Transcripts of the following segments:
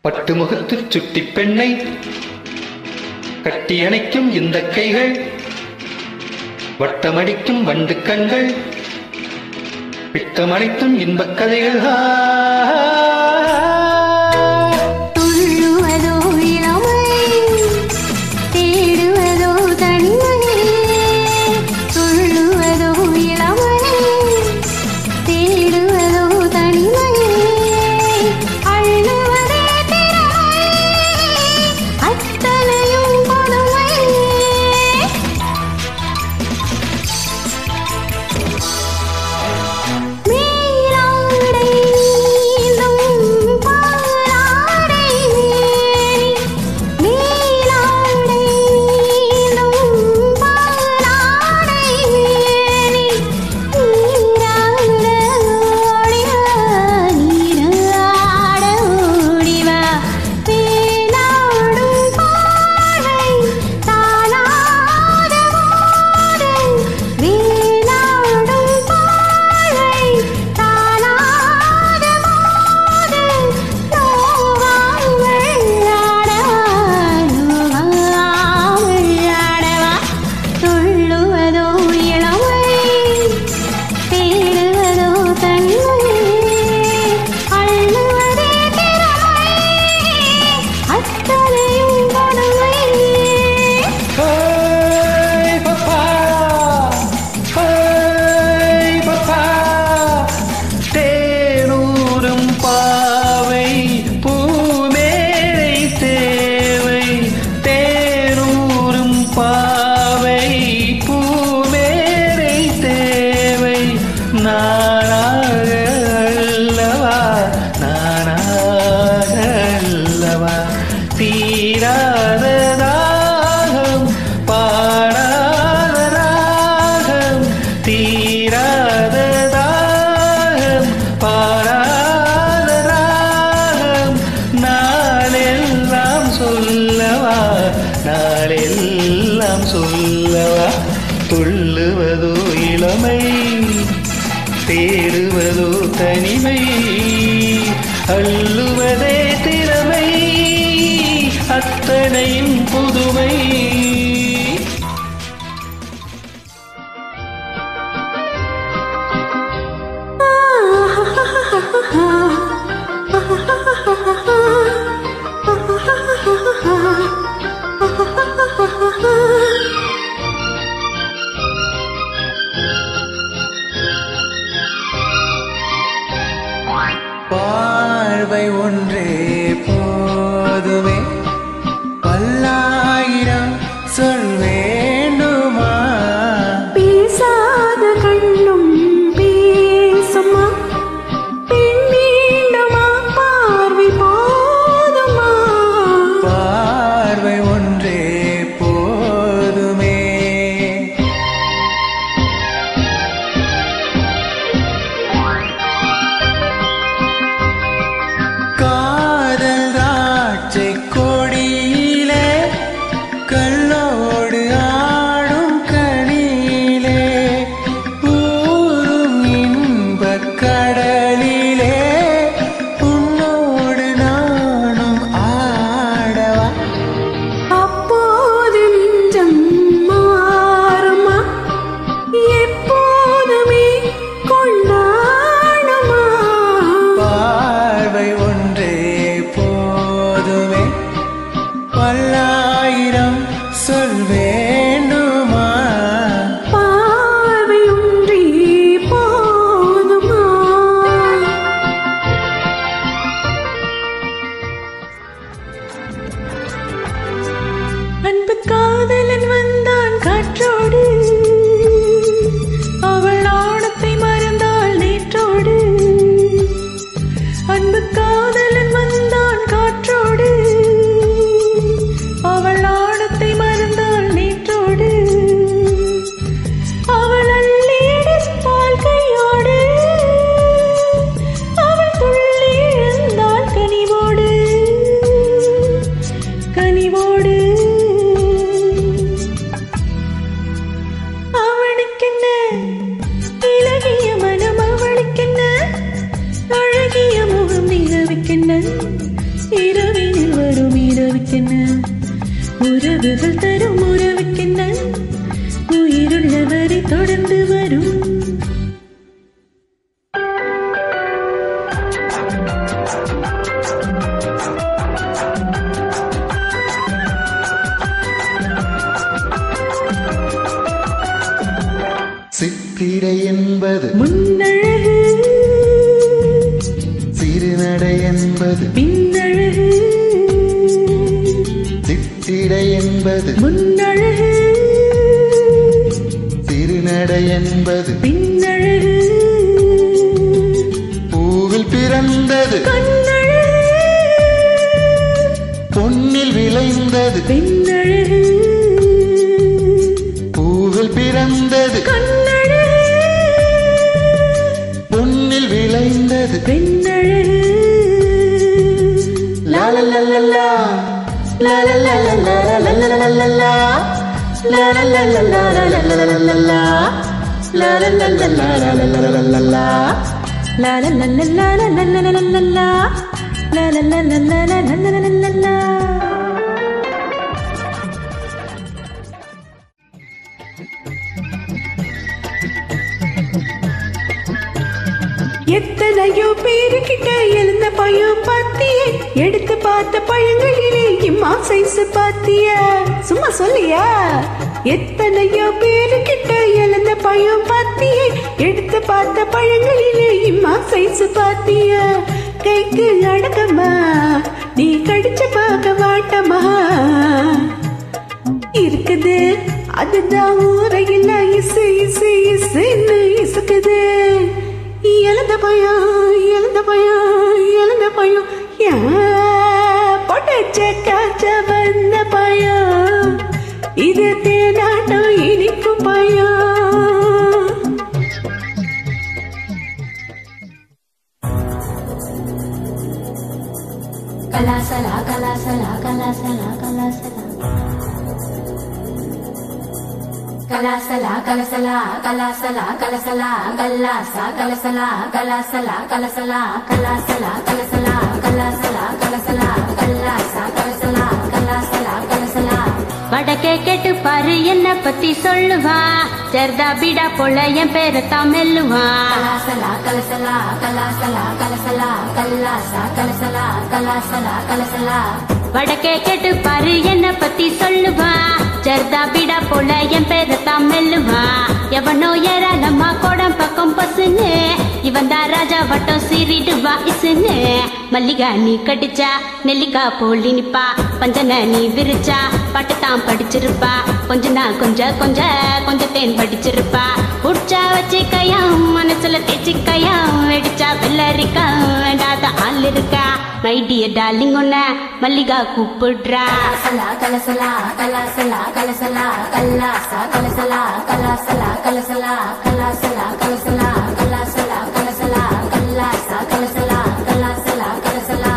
பட்டு முகத்து சுட்டி பெண்ணை கட்டி அணைக்கும் இந்த கைகள் வட்டமடிக்கும் வண்டு கண்கள் பிட்டமடைத்தும் இன்பக் கதைகள் ஆ துள்ளுவதோ இளமை தேடுவதோ தனிமை துள்ளுவதோ இளமை தேடுவதோ தனிமை அள்ளுவதே திறமை அத்தனையும் கொடுமை மேலாடை நீந்தும் பாலாடை மேலாடை நீந்தும் பாலாடை நீராட ஓடிவா நீராட ஓடிவா தேனாடும் பாவை தானாத போதை வீணாடும் பாவை தானாத போதை நோவாமல் ஆடவா நோவாமல் ஆடவா துள்ளுவதோ இளமை தேடுவதோ தனிமை அள்ளுவதே திறமை அத்தனையும் கொடுமை Hey, papa! Hey, papa! தேனூரும் பாவை பூமேரை தேவை தேனூரும் பாவை பூமேரை தேவை நானாக அல்லவா நானாக அல்லவா தீராத தாகம் பாடாத ராகம் தீராத தாகம் பாடாத ராகம் நாளெல்லாம் சொல்லவா நாளெல்லாம் சொல்லவா துள்ளுவதோ இளமை தேடுவதோ தனிமை அள்ளுவதே திறமை அத்தனையும் புதுமை பார்வை ஒன்றே போதுமே பல்லாயிரம் சொல் வேண்டுமா பேசாத கண்ணும் பேசுமா பெண் வேண்டுமா பார்வை போதுமா பார்வை ஒன்றே போதுமே காதல் ராட்சை கொடியிலே கல்லோடு ஆடும் கனியிலே ஊரும் இன்பக் கடலிலே உன்னோடு நானும் ஆடவா அப்போது நெஞ்சம் மாறுமா எப்போதுமே கொண்டாடுமா பார்வை ஒன்றே போதுமே பல்லாயிரம் சொல் வேண்டுமா பார்வை ஒன்றே போதுமா அன்பு காதலன் வந்தான் காற்றோடு அவள் ஆடத்தை மறந்தாள் நேற்றோடு அன்பு காதலன் வந்தான் காற்றோடு அவள் ஆடத்தை மறந்தாள் நேற்றோடு அவள் அள்ளி எடுத்தாள் கையோடு அவள் துள்ளி எழுந்தாள் கனிவோடு கனிவோடு உறவுக்கென்ன உறவுகள் தரும் உறவுக்கென்ன உயிருள்ளவரை தொடர்ந்து வரும் சித்திரை என்பது முன்னழகு சிறுநடை என்பது பின்னழகு சித்திரை என்பது முன்னழகு சிறுநடை என்பது பின்னழகு பூவில் பிறந்தது கண்ணழகு பொன்னில் விளைந்தது பின்னழகு பூவில் பிறந்தது கண்ணழகு பொன்னில் விளைந்தது பின்னழகு லா லா லா லா லா. லா லா லா லா லா லா லா லா லா லா. லா லா லா லா லா லா லா லா லா லா லா. லா லா லா லா லா லா லா லா லா லா லா. லா லா லா லா லா லா லா லா லா லா லா. லா லா லா லா லா லா லா லா லா லா லா. எத்தனையோ பேருக்கிட்ட எழுந்த பயம் பாத்தியே எடுத்து பார்த்த பழங்களிலே இம்மா சைஸ் பாத்தியா சும்மா சொல்லியா எத்தனையோ பேருக்கிட்ட எழுந்த பயம் பாத்தியே எடுத்து பார்த்த பழங்களிலே இம்மா சைஸ் பாத்தியா கைக்கு அடக்கமா நீ கடிச்சு பார்க்க வாட்டமா இருக்குது அதுதான் ஊரையில் இசு இசு இசுன்னு இசுக்குது எழுந்த பயம் எழுந்த பயம் எழுந்த பயம் பொட்டச்ச காய்ச்ச வந்த பயம் இது தேனாட்டம் இனிப்பு பயம் கலாசலா கலாசலா கலாசலா கலாசலா கலாசலா கலசலா கலாசலா கலசலா கல்லாசா கலசலா கலாசலா கலசலா கலாசலா கலசலா கலாசலா கலசலா கல்லாசா கலசலா கலாசலா கலசலா வடக்கே கேட்டு பாரு என்ன பத்தி சொல்லுவா ஜர்தா பீடா போல என் பேரை தான் மெல்லுவா கலாசலா கலசலா கலாசலா கலசலா கல்லாசா கலசலா கலாசலா கலசலா வடக்கே கேட்டு பாரு என்ன பத்தி சொல்லுவா ஜர்தா பீடா போல என் பேரை தான் மெல்லுவா எவனோ ஏராளமா கோடம் பக்கம் பசுன்னு இவன் தான் ராஜா வட்டம் சீறிடுவா இசுன்னு மல்லிகா நீ கடிச்சா நெல்லிக்கா போலி நிப்பா பஞ்சன நீ விரிச்சா பாட்டு தான் படிச்சிருப்பா கொஞ்ச நாள் கொஞ்ச கொஞ்ச கொஞ்ச தேன் படிச்சிருப்பா உட்சா வச்சுக்கையாம் மனசுல தேச்சிக்கையாம் வெடிச்சா வெள்ளரிக்கா வேண்டாத ஆள் இருக்கா மைடிய டார்லிங் உன்ன மல்லிகா கூப்பிடுறா கலாசலா கலசலா கலாசலா கலசலா கல்லாசா கலசலா கலாசலா கலசலா கலாசலா கலசலா கலாசலா கலசலா கல்லாசா கலசலா கலாசலா கலசலா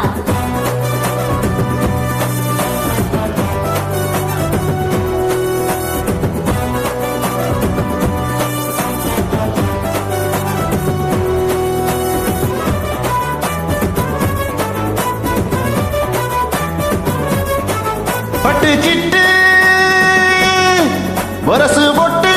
பட்டு சிட்டு வரசு பொட்டு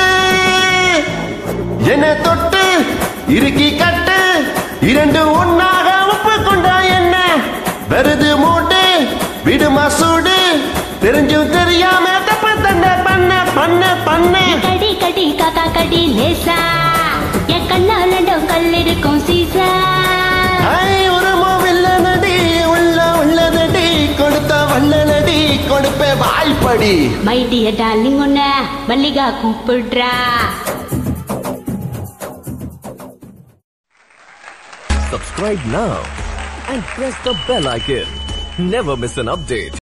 என்ன தொட்டு இறுக்கி கட்டு இரண்டு ஒன்னாக உப்பு கொண்டா என்ன வருது மூட்டு விடுமா சூடு தெரிஞ்சும் தெரியாம தப்பு தண்டை பண்ண பண்ண பண்ண கடி கடி காக்கா கடி லேசா என் கண்ணாலண்டும் கல் இருக்கும் சீசா ஐ, ஒரு மூவில்ல நடி உள்ள உள்ள நடி கொடுத்த வல்ல நடி கொடுப்பே வாய்ப்படி மைடிய டார்லிங் உன்ன மல்லிகா கூப்பிடுறா Subscribe now and press the bell icon. Never miss an update.